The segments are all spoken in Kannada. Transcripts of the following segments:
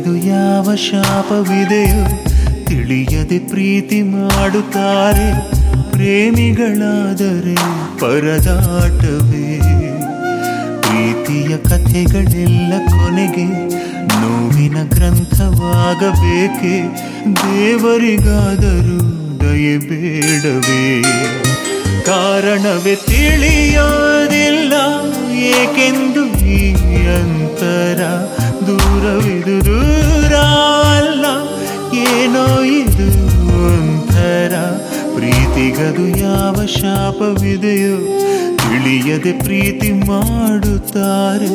ಪ್ರೀತಿಗದು ಯಾವ ಶಾಪವಿದೆಯೋ ತಿಳಿಯದೆ ಪ್ರೀತಿ ಮಾಡುತ್ತಾರೆ ಪ್ರೇಮಿಗಳಾದರೆ ಪರದಾಟವೇ ಪ್ರೀತಿಯ ಕಥೆಗಳೆಲ್ಲ ಕೊನೆಗೆ ನೋವಿನ ಗ್ರಂಥವಾಗಬೇಕೆ ದೇವರಿಗಾದರೂ ದಯೆ ಬೇಡವೇ ಕಾರಣವೇ ತಿಳಿಯೋದಿಲ್ಲ ಏಕೆಂದು ಈ ಅಂತರ ದೂರವಿದು ದೂರ ಅಲ್ಲ ಏನೋ ಇದು ಒಂಥರ ಪ್ರೀತಿಗದು ಯಾವ ಶಾಪವಿದೆಯೋ ತಿಳಿಯದೆ ಪ್ರೀತಿ ಮಾಡುತ್ತಾರೆ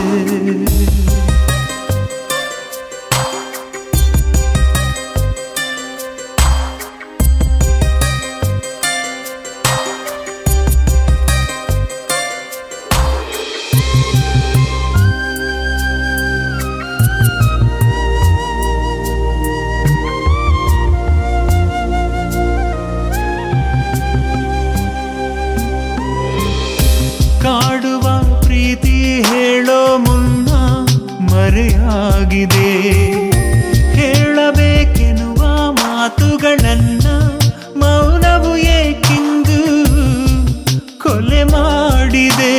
ಕಾಡುವ ಪ್ರೀತಿ ಹೇಳೋ ಮುನ್ನ ಮರೆಯಾಗಿದೆ ಹೇಳಬೇಕೆನ್ನುವ ಮಾತುಗಳನ್ನ ಮೌನವು ಏಕಿಂದು ಕೊಲೆ ಮಾಡಿದೆ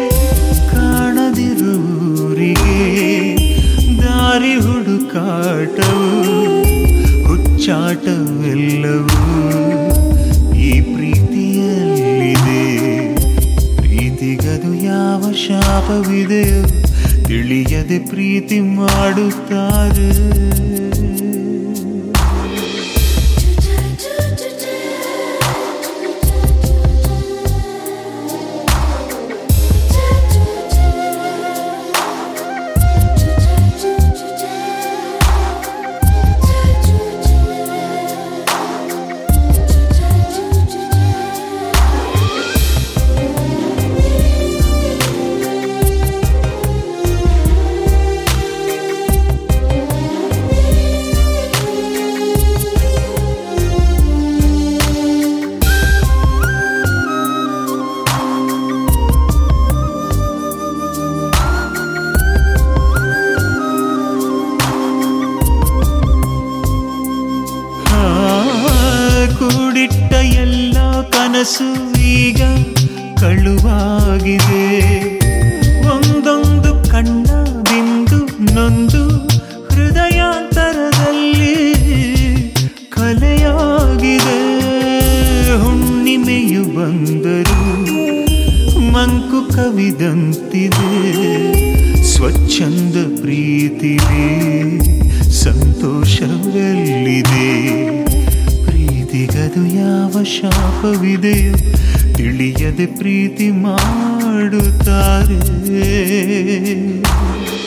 ಕಾಣದಿರುವರಿಗೆ ದಾರಿ ಹುಡುಕಾಟವು ಹುಚ್ಚಾಟವೆಲ್ಲವೂ ಈ ಪ್ರೀತಿಯಲ್ಲಿದೆ ಪ್ರೀತಿಗದು ಯಾವ ಶಾಪವಿದೆಯೋ ತಿಳಿಯದೆ ಪ್ರೀತಿ ಮಾಡುತ್ತಾರೆ ಆ, ಕೂಡಿಟ್ಟ ಎಲ್ಲ ಕನಸು ಈಗ ಕಳುವಾಗಿದೆ ಒಂದೊಂದು ಕಣ್ಣ ಬಿಂದು ನೊಂದು ಹೃದಯಾಂತರದಲ್ಲಿ ಕಲೆಯಾಗಿದೆ ಹುಣ್ಣಿಮೆಯು ಬಂದರು ಮಂಕು ಕವಿದಂತಿದೆ ಸ್ವಚ್ಛಂದ ಪ್ರೀತಿಗೆ ಸಂತೋಷವೆಲ್ಲಿದೆ ಪ್ರೀತಿಗದು ಯಾವ ಶಾಪವಿದೆಯೋ ತಿಳಿಯದೆ ಪ್ರೀತಿ ಮಾಡುತ್ತಾರೆ